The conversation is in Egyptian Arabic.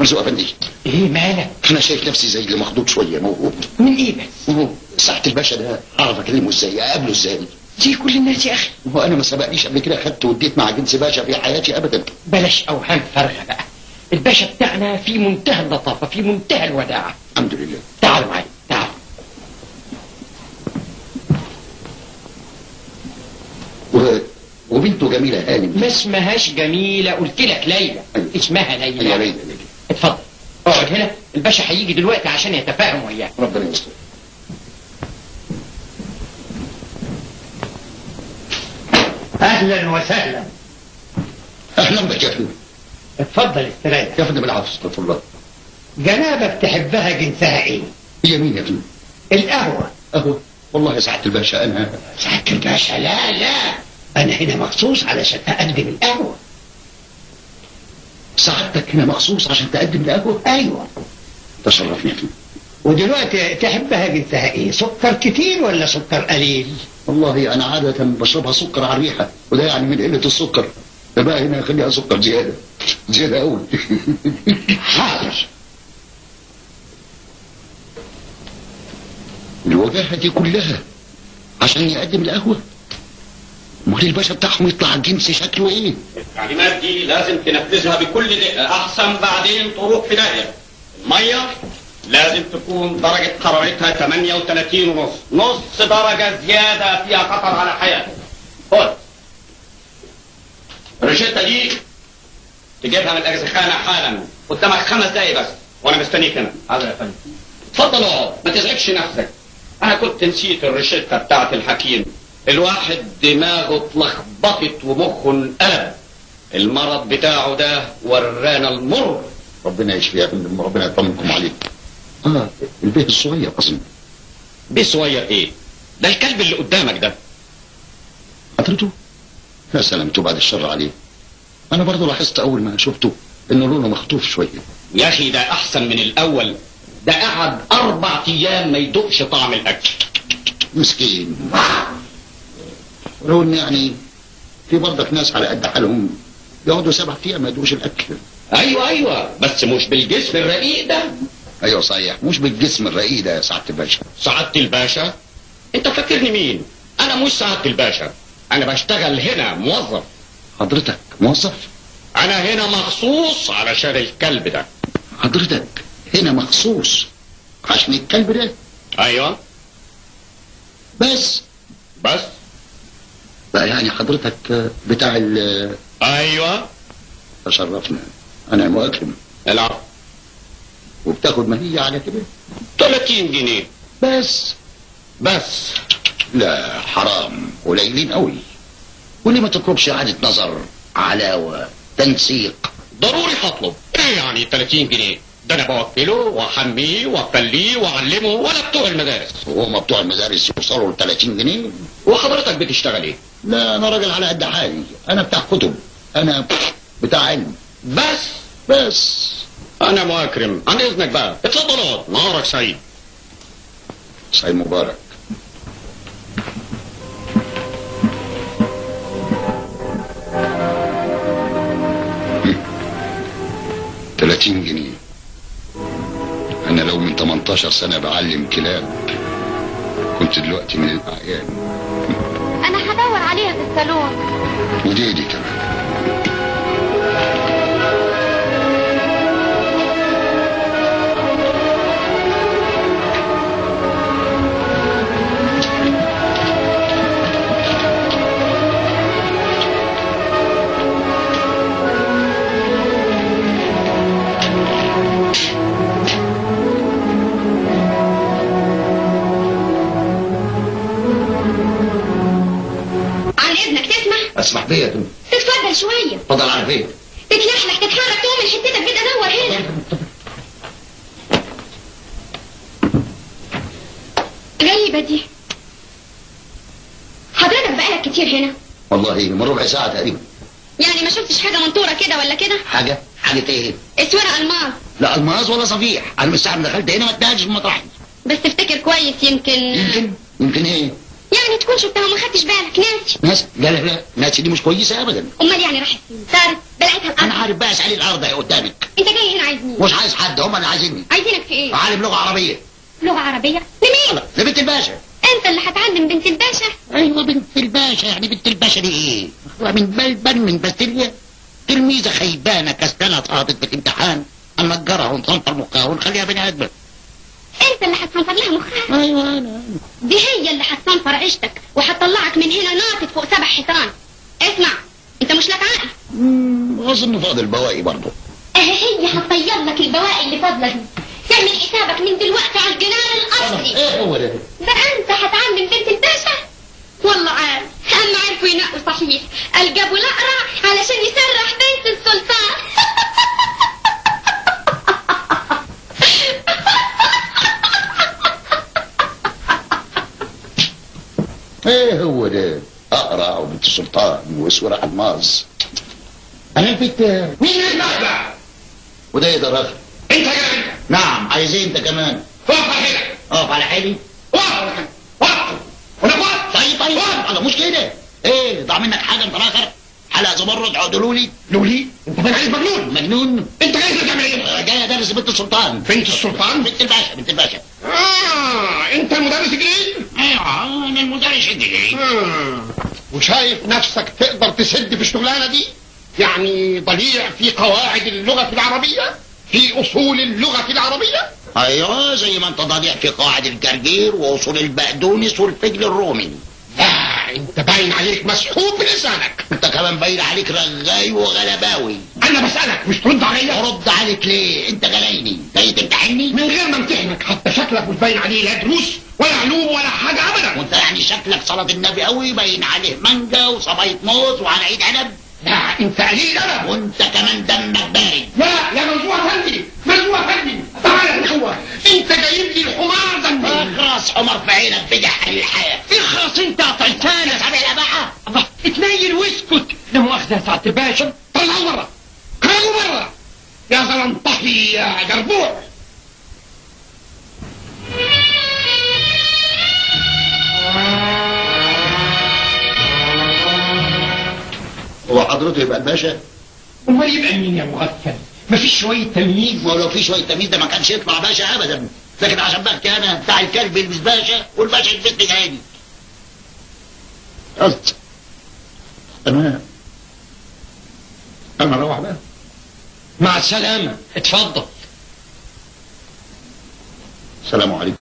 مرزوق افندي ايه مالك انا شايف نفسي زي اللي مخضوض شويه موهوب من ايه بس وهو ساعة الباشا ده اعرف اكلمه ازاي اقابله ازاي دي كل الناس يا اخي هو انا ما سبقنيش قبل كده خدت واديت مع جنس باشا في حياتي ابدا بلاش اوهام فارغه بقى الباشا بتاعنا في منتهى اللطافه في منتهى الوداعه الحمد لله تعالوا معايا تعالوا و... وبنته جميله هانم ما اسمهاش جميله قلت لك ليلى أيوة. اسمها يا ليلى ليلى ليلى اتفضل اقعد هنا الباشا هيجي دلوقتي عشان يتفاهم وياك ربنا يستر اهلا وسهلا اهلا بك يا فندم اتفضل استريح يا فندم العفو استغفر الله جنابك تحبها جنسها ايه هي مين يا فندم القهوه اهو والله يا سعاده الباشا انا سعاده الباشا لا لا انا هنا مخصوص علشان اقدم القهوه سعادتك هنا مخصوص عشان تقدم القهوه ايوه تشرفني يا فندم ودلوقتي تحبها جنسها ايه سكر كتير ولا سكر قليل والله انا عاده بشربها سكر على الريحه وده يعني من قله السكر ده بقى هنا خليها سكر زياده زياده قوي حاضر الوجاهه دي كلها عشان يقدم القهوه امال الباشا بتاعهم يطلع الجنس شكله ايه التعليمات دي لازم تنفذها بكل دقة أحسن بعدين تروح في داهية المية لازم تكون درجة حرارتها 38 ونص نص درجة زيادة فيها خطر على حياتك خد الروشتة دي تجيبها من الأجزخانة حالا قدامك خمس دقايق بس وأنا مستنيك هنا هذا يا فندم اتفضل اقعد ما تزعجش نفسك أنا كنت نسيت الروشتة بتاعت الحكيم الواحد دماغه اتلخبطت ومخه انقلب المرض بتاعه ده ورانا المر ربنا يشفي يا فندم ربنا يطمنكم عليه اه البيه الصغير اظن بيه صغير ايه ده الكلب اللي قدامك ده حضرته يا سلامته بعد الشر عليه انا برضه لاحظت اول ما شفته انه لونه مخطوف شويه يا اخي ده احسن من الاول ده قعد اربع ايام ما يدوقش طعم الاكل مسكين ولو ان يعني في برضك ناس على قد حالهم يقعدوا سبع ايام ما يدوش الاكل ايوه ايوه بس مش بالجسم الرقيق ده ايوه صحيح مش بالجسم الرقيق ده يا سعاده الباشا سعادة الباشا انت فاكرني مين انا مش سعادة الباشا انا بشتغل هنا موظف حضرتك موظف انا هنا مخصوص علشان الكلب ده حضرتك هنا مخصوص عشان الكلب ده ايوه بس بس بقى يعني حضرتك بتاع ال ايوه تشرفنا انا مؤكرم العب وبتاخد مهية على كده 30 جنيه بس بس لا حرام قليلين قوي وليه ما تطلبش اعادة نظر علاوة تنسيق ضروري هطلب ايه يعني 30 جنيه ده انا بوكله واحميه واخليه واعلمه ولا بتوع المدارس وهما بتوع المدارس يوصلوا ل 30 جنيه وحضرتك بتشتغل ايه لا انا راجل على قد حالي انا بتاع كتب انا بتاع علم بس بس انا مكرم عن اذنك بقى اتفضل اقعد نهارك سعيد سعيد مبارك تلاتين جنيه انا لو من 18 سنة بعلم كلاب كنت دلوقتي من الاعيان انا هدور عليها في الصالون ودي دي كمان عن اذنك تسمع اسمح بيا يا فندم تتفضل شويه اتفضل على فين تتلحلح تتحرك تعمل حتتك بدي ادور هنا غريبه دي حضرتك بقالك كتير هنا والله من ربع ساعة تقريبا يعني ما شفتش حاجه منطوره كده ولا كده حاجة حاجة ايه اسوره الماس لا الماس ولا صفيح انا من ساعة ما دخلت هنا ما اتنقلش في مطرحي بس تفتكر كويس يمكن يمكن يمكن ايه يعني تكون شفتها وما خدتش بالك ناسي ناس لا لا لا ناس دي مش كويسه ابدا امال يعني راحت فين صارت بلعتها انا الارض عارف بقى اسالي الارض اهي قدامك انت جاي هنا عايز مين مش عايز حد هم اللي عايزيني عايزينك في ايه عالم لغه عربيه لغه عربيه لمين لا لبنت الباشا انت اللي هتعلم بنت الباشا ايوه بنت الباشا يعني بنت الباشا دي ايه من بلبن من باستيليا تلميذه خيبانه كسلانه سقطت في الامتحان هنجرها ونصنفر مخها ونخليها بني ادم انت اللي هتصنفر لها مخها ايوه انا دي هي اللي هتصنفر عيشتك وهتطلعك من هنا ناطط فوق سبع حيطان اسمع انت مش لك عقل مم، اظن فاضل بواقي برضه اهي هي هتطير لك البواقي اللي فاضله دي تعمل حسابك من دلوقتي على الجنان الاصلي ايه هو ده بقى انت هتعلم بنت الباشا والله عارف اما عرفوا ينقوا صحيح قال جابوا الاقرع علشان يسرح بنت السلطان ايه هو ده اقرع وبنت السلطان واسورة الماس انا البيت مين يسمعك وده ايه ده راجل انت جاي نعم عايز ايه انت كمان وقف على حيلك اقف على حالي وقف وقف وانا وقف طيب طيب على مش كده ايه ضاع منك حاجه انت راخر حلقه زمرد عدلوا لي لولي انت باين عليك مجنون مجنون انت جاي هنا تعمل ايه؟ آه، جاي ادرس بنت السلطان بنت السلطان؟ بنت الباشا بنت الباشا اه انت المدرس الجديد؟ ايوه انا المدرس الجديد آه. وشايف نفسك تقدر تسد في الشغلانه دي؟ يعني ضليع في قواعد اللغه العربيه؟ في اصول اللغه العربيه؟ ايوه زي ما انت ضليع في قواعد الجرجير واصول البقدونس والفجل الرومي لا انت باين عليك مسحوب بلسانك انت كمان باين عليك رغاي وغلباوي انا بسالك مش ترد عليا ارد عليك ليه انت غلايني جاي تمتحني من غير ما امتحنك حتى شكلك مش باين عليه لا دروس ولا علوم ولا حاجه ابدا وانت يعني شكلك صلاة النبي قوي باين عليه مانجا وصباية موز وعلى ايد عنب لا انت قليل ادب وانت كمان دمك بارد لا يا مجموعة فندي مجموعة فندي تعالى يا هو انت جايب لي الحمار ده منين؟ اخرس حمر في عينك بجح الحياة اخرس انت يا طيتانة سامع يا بقى الله اتنيل واسكت لا مؤاخذة يا سعادة الباشا طلعوا بره خرجوا بره يا زلمطحي يا جربوع هو حضرته يبقى الباشا امال يبقى مين يا مغفل مفيش شوية تمييز ما هو لو في شوية تمييز ده ما كانش يطلع باشا ابدا لكن عشان بقى انا بتاع الكلب يلبس باشا والباشا يلبس جايني قصد تمام انا اروح بقى مع السلامة اتفضل السلام عليكم